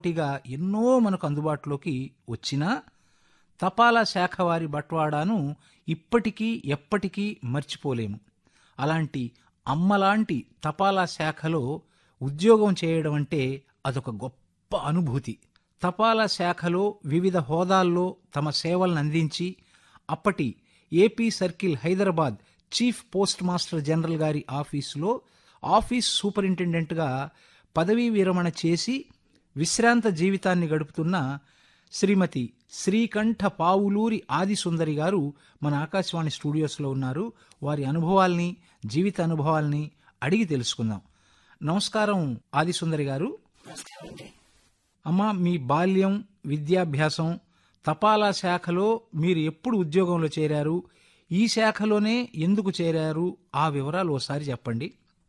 టిగా ఎన్నో మనకు అందుబాటులోకి వచ్చినా తపాలా శాఖ వారి బట్వాడాను ఇప్పటికీ ఎప్పటికీ మర్చిపోలేము అలాంటి అమ్మలాంటి తపాలా శాఖలో ఉద్యోగం చేయడం అంటే అదొక గొప్ప అనుభూతి తపాలా శాఖలో వివిధ హోదాల్లో తమ సేవలను అందించి అప్పటి AP circle Hyderabad chief postmaster general గారి ఆఫీసులో ఆఫీస్ సూపరింటెండెంట్గా పదవీ విరమణ చేసి విశ్రాంత జీవితాన్ని గడుపుతున్న శ్రీమతి శ్రీకంఠ పావులూరి ఆదిసుందరి గారు మన ఆకాశవాణి స్టూడియోస్లో ఉన్నారు వారి అనుభవాల్ని జీవిత అనుభవాల్ని అడిగి తెలుసుకుందాం నమస్కారం ఆదిసుందరి గారు అమ్మా మీ బాల్యం విద్యాభ్యాసం తపాలా శాఖలో మీరు ఎప్పుడు ఉద్యోగంలో చేరారు ఈ శాఖలోనే ఎందుకు చేరారు ఆ వివరాలు ఓసారి చెప్పండి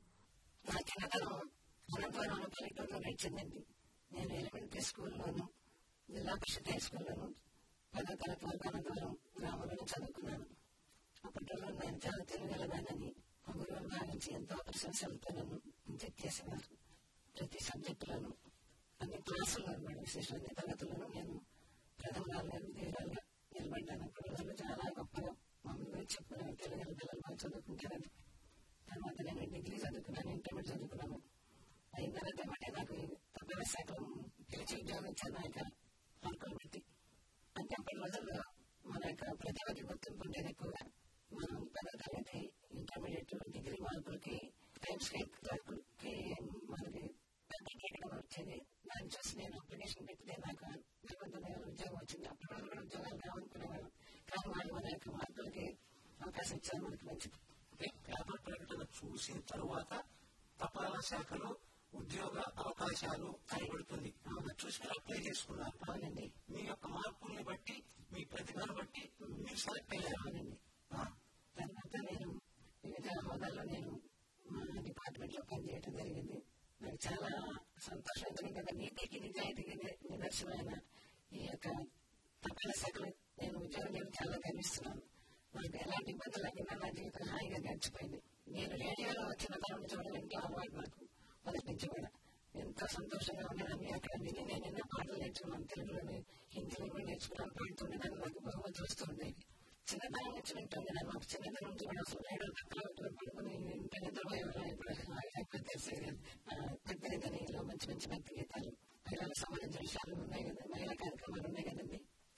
నా చిన్నతనం అనంతపురం పల్లెటూరులో నడిచిందండి నేను ఎలిమెంటరీ స్కూల్లోను జిల్లా పరిషత్ హై స్కూల్లోను పదో తరగతి వరకు అనంతపురం గ్రామంలోనే చదువుకున్నాను అప్పట్లో నేను చాలా తెలియగలదానని మా గురువులు భావించి ఎంతో ప్రశంసలతో నన్ను చెక్ చేసేవారు ప్రతి సబ్జెక్టులోను అన్ని క్లాసుల్లో మేడం విశేషం అన్ని తరగతుల్లోనూ నేను ప్రథమ విజయాలుగా నిలబడ్డాను అప్పుడు రోజుల్లో చాలా గొప్పగా మా గురించి చెప్పుకున్నాను తెలుగు పిల్లలు బాగా చదువుకుంటారని తర్వాత నేను డిగ్రీ చదువుకున్నాను ఇంటర్మీడియట్ చదువుకున్నాను అయిన తర్వాత ఏమంటే నాకు తప్పని శాఖలో పిలిచి ఉద్యోగం ఇచ్చాను నా యొక్క మార్కులు బట్టి అంటే అప్పటి రోజుల్లో మన యొక్క ప్రతిభకి గుర్తింపు ఉండేది ఎక్కువగా మనం పదో తరగతి ఇంటర్మీడియట్ డిగ్రీ మార్కులకి టైమ్స్ క్లర్క్కి మనకి పెద్ద వచ్చేది దాన్ని చూసి నేను అప్లికేషన్ పెట్టితే నాకు నిబంధన ఉద్యోగం వచ్చింది అప్పటి రోజు కూడా ఉద్యోగాలు కావాలనుకునేవాడు కానీ వాళ్ళు మన యొక్క మార్కులకి అవకాశం ఇచ్చారు మనకి మంచిది పేపర్ ప్రకటన చూసిన తరువాత తపాలా శాఖలో ఉద్యోగ అవకాశాలు కనబడుతుంది చూసి మీరు అప్లై చేసుకున్నారు అవునండి మీ యొక్క మార్పుల్ని బట్టి మీ ప్రతిభను బట్టి మీరు సెలెక్ట్ అయ్యారు అవునండి తర్వాత నేను వివిధ హోదాల్లో నేను మా డిపార్ట్మెంట్ లో పనిచేయడం జరిగింది నాకు చాలా సంతోషం ఎందుకంటే నీతికి నిజాయితీకి ని- నిదర్శనమైన ఈ యొక్క తపాలా శాఖలో నేను ఉద్యోగం చేయడం చాలా గర్విస్తున్నాను నాకు ఎలాంటి ఇబ్బందులు లేకుండా నా జీవితం హాయిగా గడిచిపోయింది నేను రేడియోలో చిన్నతనం నుంచి కూడా ఎంతో అలవాటు నాకు మొదటి నుంచి కూడా ఎంతో సంతోషంగా ఉండేదాన్ని అక్కడ విని నేను ఎన్నో పాటలు నేర్చుకున్నాను తెలుగులోని హిందీలో కూడా నేర్చుకున్నాను పాడుతుండేదాన్ని నాకు బహుమతి వస్తూ ఉండేది చిన్నతనం నుంచి వింటుండేదాన్ని మాకు చిన్నతనం నుంచి కూడా అసలు రేడియో పక్కన పెట్టుకుని పడుకుని ఇంటి నిద్రపోయేవాళ్ళం ఇప్పుడు అయిపోయి తెలిసేది భక్తిగీతనిలో మంచి మంచి భక్తి గీతాలు పిల్లలకు సంబంధించిన విషయాలు ఉన్నాయి కదా మహిళా కార్యక్రమాలు ఉన్నాయి కదండి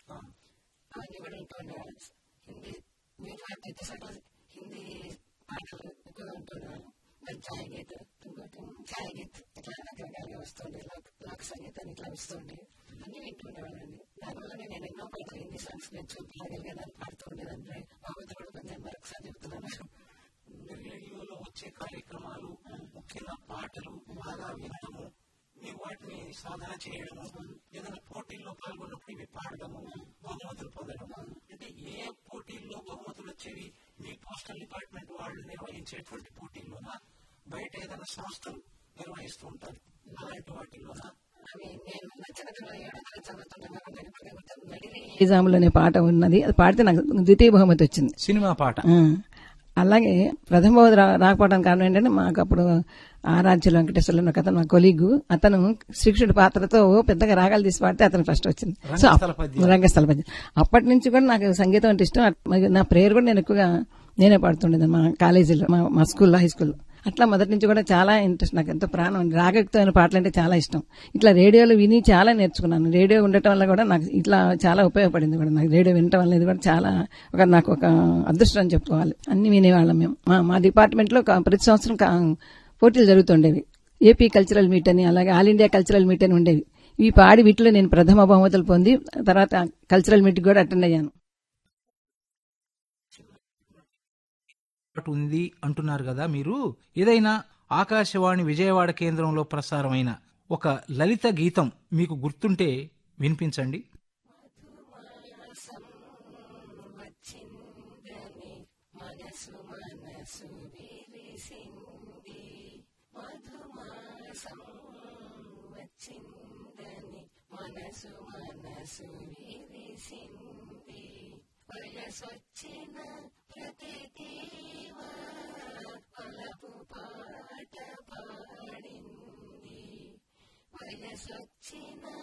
అవన్నీ కూడా ఉంటూ ఉండేవాళ్ళు హిందీ మిగతా విద్యాశాఖ హిందీ పాటలు ఎక్కువగా ఉంటున్నారు మరి ఛాయ్ గీత్ ఇంకోటి ఛాయ్ గీత్ ఇట్లా రకరకాలుగా వస్తుండే లోక్ లోక్ సంగీతం ఇట్లా వస్తుండే అన్ని వింటూ ఉండేవాళ్ళండి దానివల్ల నేను ఎన్నో పాటలు హిందీ సాంగ్స్ నేర్చుకుని పాడగలిగేదాన్ని పాడుతూ ఉండేదాన్ని బాబుతో కూడా కొంచెం మరొకసారి చెప్తున్నాను రేడియోలో వచ్చే కార్యక్రమాలు ముఖ్యంగా పాటలు బాగా వినడము మీరు వాటిని సాధన చేయడము ఏదైనా పోటీల్లో పాల్గొన్నప్పుడు ఇవి పాడడము బహుమతులు పొందడం అంటే ఏ పోటీల్లో బహుమతులు వచ్చేవి మీ పోస్టల్ డిపార్ట్మెంట్ వాళ్ళు నిర్వహించేటువంటి పోటీల్లోనా బయట ఏదైనా సంస్థలు నిర్వహిస్తూ ఉంటారు అలాంటి వాటిల్లోనా అవి నేను నా చిన్నతనంలో ఏడో తరగతి చదువుతుండగా గణపతి గుర్తు నడిని నిజాములు అనే పాట ఉన్నది అది పాడితే నాకు ద్వితీయ బహుమతి వచ్చింది సినిమా పాట ఆ, అలాగే ప్రథమ బహుమతి రా- రాకపోవడానికి కారణం ఏంటంటే మాకు అప్పుడు ఆరాధ్యులు వెంకటేశ్వర్లు అనే ఒక అతను మా కొలీగు అతను శ్రీకృష్ణుడి పాత్రతో పెద్దగా రాగాలు తీసి పాడితే అతను ఫస్ట్ వచ్చింది సో అప్- రంగస్థల పద్యం. రంగస్థల పద్యం అప్పటి నుంచి కూడా నాకు సంగీతం అంటే ఇష్టం అట్- మరి నా ప్రేయర్ కూడా నేను ఎక్కువగా నేనే పాడుతుండేది మా కాలేజీలో మా మా స్కూల్లో హై స్కూల్లో అట్లా మొదటి నుంచి కూడా చాలా ఇంట్రెస్ట్ నాకు ఎంతో ప్రాణం ఉంది. రాగయుక్తమైన పాటలు అంటే చాలా ఇష్టం ఇట్లా రేడియోలో విని చాలా నేర్చుకున్నాను రేడియో ఉండటం వల్ల కూడా నాకు ఇట్లా చాలా ఉపయోగపడింది కూడా నాకు రేడియో వినటం వల్ల ఇది కూడా చాలా ఒక నాకు ఒక అదృష్టం అని చెప్పుకోవాలి అన్ని వినేవాళ్ళం మేము మా మా డిపార్ట్మెంట్ లో ఒక ప్రతి సంవత్సరం కా- పోటీలు జరుగుతుండేవి ఏపీ కల్చరల్ మీట్ అని అలాగే ఆల్ ఇండియా కల్చరల్ మీట్ అని ఉండేవి ఇవి పాడి వీటిలో నేను ప్రథమ బహుమతులు పొంది తర్వాత కల్చరల్ మీట్ కూడా అటెండ్ అయ్యాను పాట ఉంది అంటున్నారు కదా మీరు ఏదైనా ఆకాశవాణి విజయవాడ కేంద్రంలో ప్రసారమైన ఒక లలిత గీతం మీకు గుర్తుంటే వినిపించండి వచ్చిందని మనసు మనసు విరిసింది మధుమాసం వచ్చిందని మనసు మనసు విరిసింది వయసొచ్చిన ప్రతి దీవ పలపు పాట పాడింది వయసొచ్చిన